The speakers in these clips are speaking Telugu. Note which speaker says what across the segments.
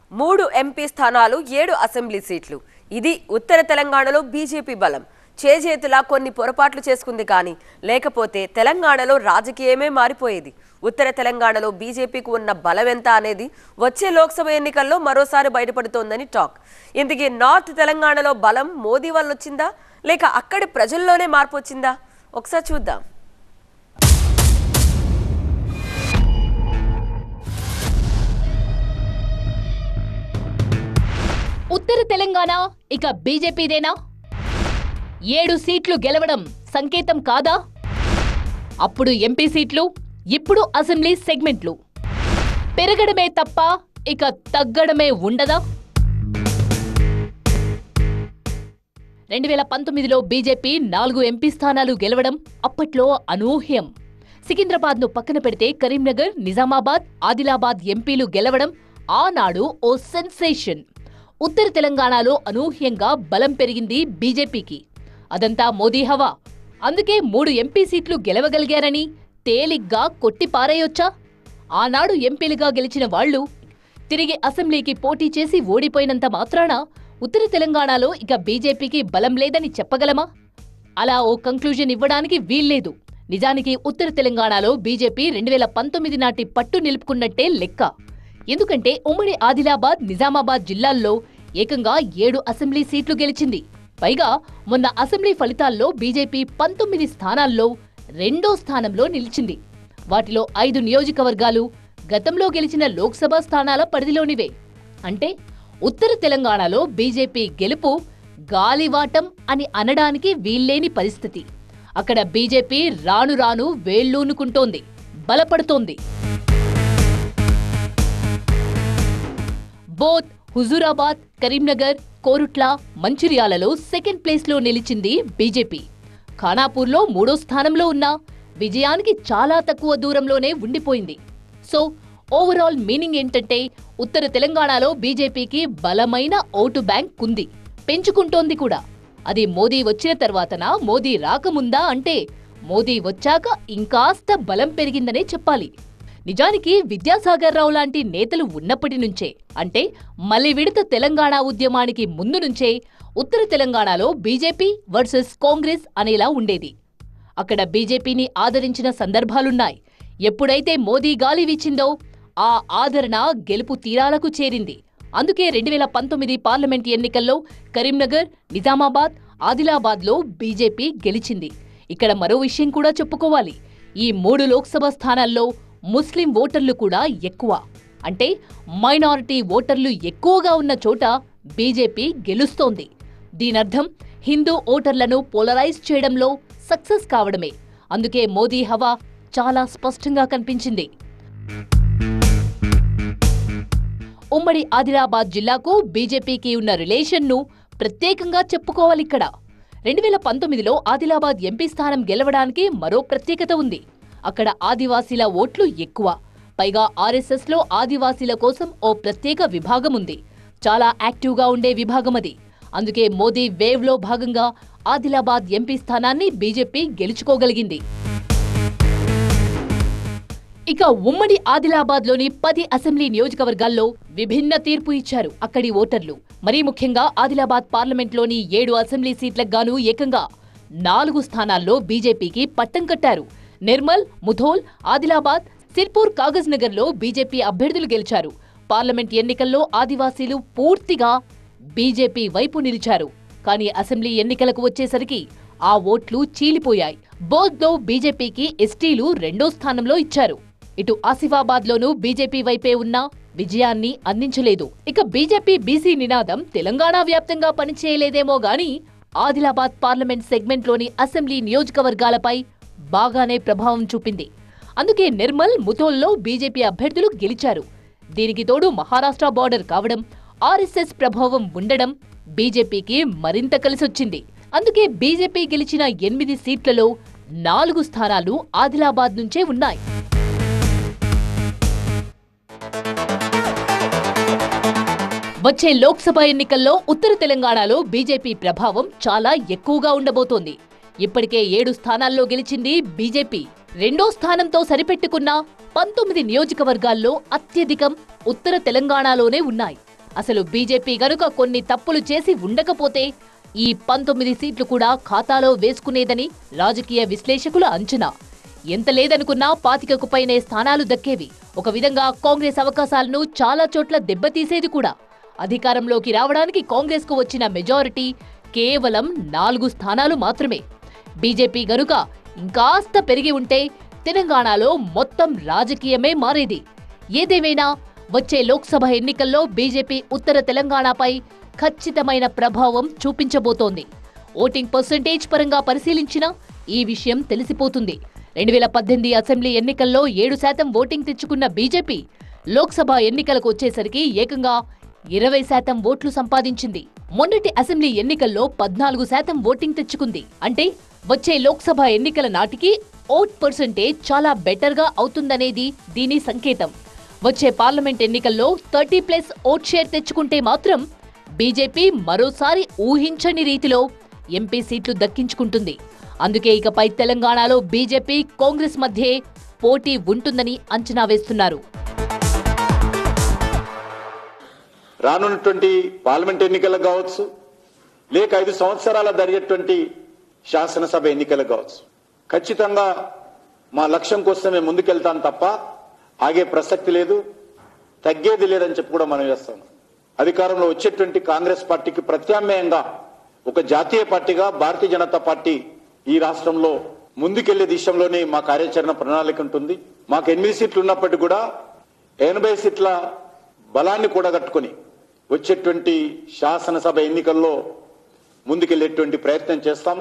Speaker 1: మూడు ఎంపీ స్థానాలు ఏడు అసెంబ్లీ సీట్లు ఇది ఉత్తర తెలంగాణలో బీజేపీ బలం చేజేతులా కొన్ని పొరపాట్లు చేసుకుంది కానీ లేకపోతే తెలంగాణలో రాజకీయమే మారిపోయేది ఉత్తర తెలంగాణలో బీజేపీకి ఉన్న బలం ఎంత అనేది వచ్చే లోక్సభ ఎన్నికల్లో మరోసారి బయటపడుతోందని టాక్ ఇందుకే నార్త్ తెలంగాణలో బలం మోదీ వల్ల వచ్చిందా లేక అక్కడి ప్రజల్లోనే మార్పు వచ్చిందా ఒకసారి చూద్దాం
Speaker 2: ఉత్తర తెలంగాణ ఇక బీజేపీదేనా ఏడు సీట్లు గెలవడం సంకేతం కాదా అప్పుడు ఎంపీ సీట్లు ఇప్పుడు అసెంబ్లీ సెగ్మెంట్లు పెరగడమే తప్ప ఇక తగ్గడమే ఉండదా రెండు వేల పంతొమ్మిదిలో బీజేపీ నాలుగు ఎంపీ స్థానాలు గెలవడం అప్పట్లో అనూహ్యం సికింద్రాబాద్ను పక్కన పెడితే కరీంనగర్ నిజామాబాద్ ఆదిలాబాద్ ఎంపీలు గెలవడం ఆనాడు ఓ సెన్సేషన్ ఉత్తర తెలంగాణలో అనూహ్యంగా బలం పెరిగింది బీజేపీకి అదంతా మోదీ హవా అందుకే మూడు ఎంపీ సీట్లు గెలవగలిగారని తేలిగ్గా కొట్టి పారేయొచ్చా ఆనాడు ఎంపీలుగా గెలిచిన వాళ్లు తిరిగి అసెంబ్లీకి పోటీ చేసి ఓడిపోయినంత మాత్రాన ఉత్తర తెలంగాణలో ఇక బీజేపీకి బలం లేదని చెప్పగలమా అలా ఓ కంక్లూజన్ ఇవ్వడానికి వీల్లేదు నిజానికి ఉత్తర తెలంగాణలో బీజేపీ రెండు వేల పంతొమ్మిది నాటి పట్టు నిలుపుకున్నట్టే లెక్క ఎందుకంటే ఉమ్మడి ఆదిలాబాద్ నిజామాబాద్ జిల్లాల్లో ఏకంగా ఏడు అసెంబ్లీ సీట్లు గెలిచింది పైగా మొన్న అసెంబ్లీ ఫలితాల్లో బీజేపీ పంతొమ్మిది స్థానాల్లో రెండో స్థానంలో నిలిచింది వాటిలో ఐదు నియోజకవర్గాలు గతంలో గెలిచిన లోక్సభ స్థానాల పరిధిలోనివే అంటే ఉత్తర తెలంగాణలో బీజేపీ గెలుపు గాలివాటం అని అనడానికి వీల్లేని పరిస్థితి అక్కడ బీజేపీ రాను రాను వేళ్లూనుకుంటోంది బలపడుతోంది బోత్ హుజూరాబాద్ కరీంనగర్ కోరుట్ల మంచిర్యాలలో సెకండ్ ప్లేస్లో నిలిచింది బీజేపీ ఖానాపూర్లో మూడో స్థానంలో ఉన్న విజయానికి చాలా తక్కువ దూరంలోనే ఉండిపోయింది సో ఓవరాల్ మీనింగ్ ఏంటంటే ఉత్తర తెలంగాణలో బీజేపీకి బలమైన ఓటు బ్యాంక్ ఉంది పెంచుకుంటోంది కూడా అది మోదీ వచ్చిన తర్వాతనా మోదీ రాకముందా అంటే మోదీ వచ్చాక ఇంకాస్త బలం పెరిగిందనే చెప్పాలి నిజానికి విద్యాసాగర్ రావు లాంటి నేతలు ఉన్నప్పటి నుంచే అంటే మలి విడత తెలంగాణ ఉద్యమానికి ముందు నుంచే ఉత్తర తెలంగాణలో బీజేపీ వర్సెస్ కాంగ్రెస్ అనేలా ఉండేది అక్కడ బీజేపీని ఆదరించిన సందర్భాలున్నాయి ఎప్పుడైతే మోదీ గాలి వీచిందో ఆ ఆదరణ గెలుపు తీరాలకు చేరింది అందుకే రెండు వేల పంతొమ్మిది పార్లమెంట్ ఎన్నికల్లో కరీంనగర్ నిజామాబాద్ ఆదిలాబాద్లో బీజేపీ గెలిచింది ఇక్కడ మరో విషయం కూడా చెప్పుకోవాలి ఈ మూడు లోక్సభ స్థానాల్లో ముస్లిం ఓటర్లు కూడా ఎక్కువ అంటే మైనారిటీ ఓటర్లు ఎక్కువగా ఉన్న చోట బీజేపీ గెలుస్తోంది దీనర్థం హిందూ ఓటర్లను పోలరైజ్ చేయడంలో సక్సెస్ కావడమే అందుకే మోదీ హవా చాలా స్పష్టంగా కనిపించింది ఉమ్మడి ఆదిలాబాద్ జిల్లాకు బీజేపీకి ఉన్న రిలేషన్ను ప్రత్యేకంగా చెప్పుకోవాలిక్కడ రెండు వేల పంతొమ్మిదిలో ఆదిలాబాద్ ఎంపీ స్థానం గెలవడానికి మరో ప్రత్యేకత ఉంది అక్కడ ఆదివాసీల ఓట్లు ఎక్కువ పైగా ఆర్ఎస్ఎస్లో ఆదివాసీల కోసం ఓ ప్రత్యేక విభాగం ఉంది చాలా యాక్టివ్గా ఉండే విభాగం అది అందుకే మోదీ వేవ్లో భాగంగా ఆదిలాబాద్ ఎంపీ స్థానాన్ని బీజేపీ గెలుచుకోగలిగింది ఇక ఉమ్మడి ఆదిలాబాద్లోని పది అసెంబ్లీ నియోజకవర్గాల్లో విభిన్న తీర్పు ఇచ్చారు అక్కడి ఓటర్లు మరీ ముఖ్యంగా ఆదిలాబాద్ పార్లమెంట్లోని ఏడు అసెంబ్లీ సీట్లకు గాను ఏకంగా నాలుగు స్థానాల్లో బీజేపీకి పట్టం కట్టారు నిర్మల్ ముధోల్ ఆదిలాబాద్ సిర్పూర్ కాగజ్ నగర్లో బీజేపీ అభ్యర్థులు గెలిచారు పార్లమెంట్ ఎన్నికల్లో ఆదివాసీలు పూర్తిగా బీజేపీ వైపు నిలిచారు కానీ అసెంబ్లీ ఎన్నికలకు వచ్చేసరికి ఆ ఓట్లు చీలిపోయాయి బోధ్లో బీజేపీకి ఎస్టీలు రెండో స్థానంలో ఇచ్చారు ఇటు ఆసిఫాబాద్ లోనూ బీజేపీ వైపే ఉన్నా విజయాన్ని అందించలేదు ఇక బీజేపీ బీసీ నినాదం తెలంగాణ వ్యాప్తంగా పనిచేయలేదేమో గాని ఆదిలాబాద్ పార్లమెంట్ సెగ్మెంట్లోని అసెంబ్లీ నియోజకవర్గాలపై బాగానే ప్రభావం చూపింది అందుకే నిర్మల్ ముథోల్లో బీజేపీ అభ్యర్థులు గెలిచారు దీనికి తోడు మహారాష్ట్ర బార్డర్ కావడం ఆర్ఎస్ఎస్ ప్రభావం ఉండడం బీజేపీకి మరింత కలిసొచ్చింది అందుకే బీజేపీ గెలిచిన ఎనిమిది సీట్లలో నాలుగు స్థానాలు ఆదిలాబాద్ నుంచే ఉన్నాయి వచ్చే లోక్సభ ఎన్నికల్లో ఉత్తర తెలంగాణలో బీజేపీ ప్రభావం చాలా ఎక్కువగా ఉండబోతోంది ఇప్పటికే ఏడు స్థానాల్లో గెలిచింది బీజేపీ రెండో స్థానంతో సరిపెట్టుకున్న పంతొమ్మిది నియోజకవర్గాల్లో అత్యధికం ఉత్తర తెలంగాణలోనే ఉన్నాయి అసలు బీజేపీ గనుక కొన్ని తప్పులు చేసి ఉండకపోతే ఈ పంతొమ్మిది సీట్లు కూడా ఖాతాలో వేసుకునేదని రాజకీయ విశ్లేషకుల అంచనా ఎంత లేదనుకున్నా పాతికకు పైనే స్థానాలు దక్కేవి ఒక విధంగా కాంగ్రెస్ అవకాశాలను చాలా చోట్ల దెబ్బతీసేది కూడా అధికారంలోకి రావడానికి కాంగ్రెస్కు వచ్చిన మెజారిటీ కేవలం నాలుగు స్థానాలు మాత్రమే బీజేపీ గనుక ఇంకాస్త పెరిగి ఉంటే తెలంగాణలో మొత్తం రాజకీయమే మారేది ఏదేమైనా వచ్చే లోక్సభ ఎన్నికల్లో బీజేపీ ఉత్తర తెలంగాణపై ఖచ్చితమైన ప్రభావం చూపించబోతోంది ఓటింగ్ పర్సంటేజ్ పరంగా పరిశీలించినా ఈ విషయం తెలిసిపోతుంది రెండు వేల పద్దెనిమిది అసెంబ్లీ ఎన్నికల్లో ఏడు శాతం ఓటింగ్ తెచ్చుకున్న బీజేపీ లోక్సభ ఎన్నికలకు వచ్చేసరికి ఏకంగా ఇరవై శాతం ఓట్లు సంపాదించింది మొన్నటి అసెంబ్లీ ఎన్నికల్లో పద్నాలుగు శాతం ఓటింగ్ తెచ్చుకుంది అంటే వచ్చే లోక్సభ ఎన్నికల నాటికి ఓట్ పర్సంటేజ్ చాలా బెటర్గా అవుతుందనేది దీని సంకేతం వచ్చే పార్లమెంట్ ఎన్నికల్లో థర్టీ ప్లస్ ఓట్ షేర్ తెచ్చుకుంటే మాత్రం బీజేపీ మరోసారి ఊహించని రీతిలో ఎంపీ సీట్లు దక్కించుకుంటుంది అందుకే ఇకపై తెలంగాణలో బీజేపీ కాంగ్రెస్ మధ్యే పోటీ ఉంటుందని అంచనా వేస్తున్నారు
Speaker 3: రానున్నటువంటి పార్లమెంట్ ఎన్నికలకు కావచ్చు లేక ఐదు సంవత్సరాల జరిగేటువంటి శాసనసభ ఎన్నికలకు కావచ్చు ఖచ్చితంగా మా లక్ష్యం కోసమే ముందుకెళ్తాం తప్ప ఆగే ప్రసక్తి లేదు తగ్గేది లేదని చెప్పి కూడా మనం చేస్తాం అధికారంలో వచ్చేటువంటి కాంగ్రెస్ పార్టీకి ప్రత్యామ్నాయంగా ఒక జాతీయ పార్టీగా భారతీయ జనతా పార్టీ ఈ రాష్ట్రంలో ముందుకెళ్లే దిశలోనే మా కార్యాచరణ ప్రణాళిక ఉంటుంది మాకు ఎనిమిది సీట్లు ఉన్నప్పటికీ కూడా ఎనభై సీట్ల బలాన్ని కూడగట్టుకుని వచ్చేటువంటి శాసనసభ ఎన్నికల్లో ముందుకెళ్లేటువంటి ప్రయత్నం చేస్తాము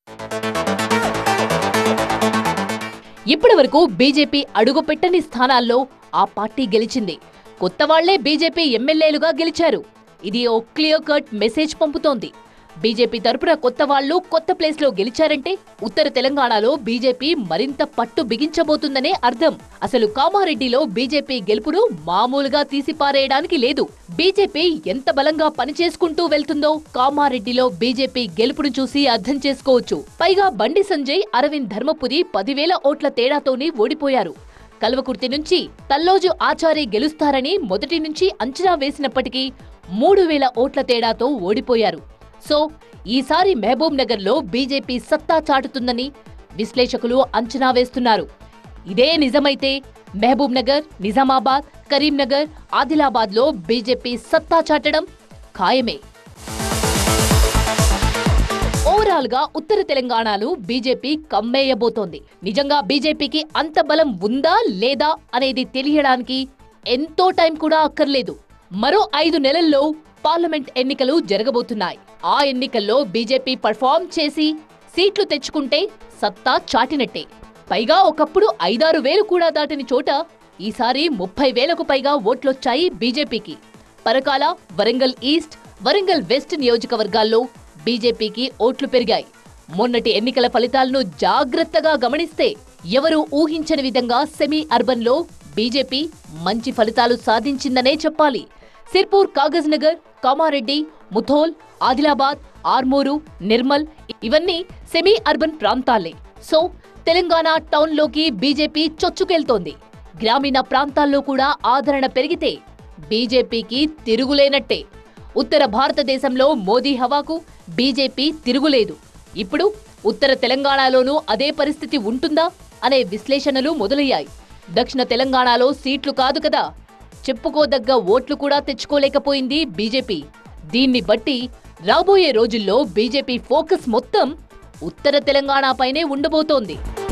Speaker 2: ఇప్పటివరకు బీజేపీ అడుగుపెట్టని స్థానాల్లో ఆ పార్టీ గెలిచింది కొత్త వాళ్లే బీజేపీ ఎమ్మెల్యేలుగా గెలిచారు ఇది ఓ క్లియర్ కట్ మెసేజ్ పంపుతోంది బీజేపీ తరపున కొత్త వాళ్లు కొత్త ప్లేస్ లో గెలిచారంటే ఉత్తర తెలంగాణలో బీజేపీ మరింత పట్టు బిగించబోతుందనే అర్థం అసలు కామారెడ్డిలో బీజేపీ గెలుపును మామూలుగా తీసిపారేయడానికి లేదు బీజేపీ ఎంత బలంగా పనిచేసుకుంటూ వెళ్తుందో కామారెడ్డిలో బీజేపీ గెలుపును చూసి అర్థం చేసుకోవచ్చు పైగా బండి సంజయ్ అరవింద్ ధర్మపురి పదివేల ఓట్ల తేడాతోనే ఓడిపోయారు కల్వకుర్తి నుంచి తల్లోజు ఆచారి గెలుస్తారని మొదటి నుంచి అంచనా వేసినప్పటికీ మూడు వేల ఓట్ల తేడాతో ఓడిపోయారు సో ఈసారి మహబూబ్ నగర్ లో బీజేపీ సత్తా చాటుతుందని విశ్లేషకులు అంచనా వేస్తున్నారు ఇదే నిజమైతే మహబూబ్ నగర్ నిజామాబాద్ కరీంనగర్ ఆదిలాబాద్ లో బీజేపీ సత్తా చాటడం ఖాయమే ఓవరాల్ గా ఉత్తర తెలంగాణలో బీజేపీ కమ్మేయబోతోంది నిజంగా బీజేపీకి అంత బలం ఉందా లేదా అనేది తెలియడానికి ఎంతో టైం కూడా అక్కర్లేదు మరో ఐదు నెలల్లో పార్లమెంట్ ఎన్నికలు జరగబోతున్నాయి ఆ ఎన్నికల్లో బీజేపీ పర్ఫామ్ చేసి సీట్లు తెచ్చుకుంటే సత్తా చాటినట్టే పైగా ఒకప్పుడు ఐదారు వేలు కూడా దాటిన చోట ఈసారి ముప్పై వేలకు పైగా ఓట్లొచ్చాయి బీజేపీకి పరకాల వరంగల్ ఈస్ట్ వరంగల్ వెస్ట్ నియోజకవర్గాల్లో బీజేపీకి ఓట్లు పెరిగాయి మొన్నటి ఎన్నికల ఫలితాలను జాగ్రత్తగా గమనిస్తే ఎవరూ ఊహించని విధంగా సెమీ అర్బన్ లో బీజేపీ మంచి ఫలితాలు సాధించిందనే చెప్పాలి సిర్పూర్ కాగజ్ నగర్ కామారెడ్డి ముథోల్ ఆదిలాబాద్ ఆర్మూరు నిర్మల్ ఇవన్నీ సెమీ అర్బన్ ప్రాంతాలే సో తెలంగాణ టౌన్లోకి బీజేపీ చొచ్చుకెళ్తోంది గ్రామీణ ప్రాంతాల్లో కూడా ఆదరణ పెరిగితే బీజేపీకి తిరుగులేనట్టే ఉత్తర భారతదేశంలో మోదీ హవాకు బీజేపీ తిరుగులేదు ఇప్పుడు ఉత్తర తెలంగాణలోనూ అదే పరిస్థితి ఉంటుందా అనే విశ్లేషణలు మొదలయ్యాయి దక్షిణ తెలంగాణలో సీట్లు కాదు కదా చెప్పుకోదగ్గ ఓట్లు కూడా తెచ్చుకోలేకపోయింది బీజేపీ దీన్ని బట్టి రాబోయే రోజుల్లో బీజేపీ ఫోకస్ మొత్తం ఉత్తర తెలంగాణపైనే ఉండబోతోంది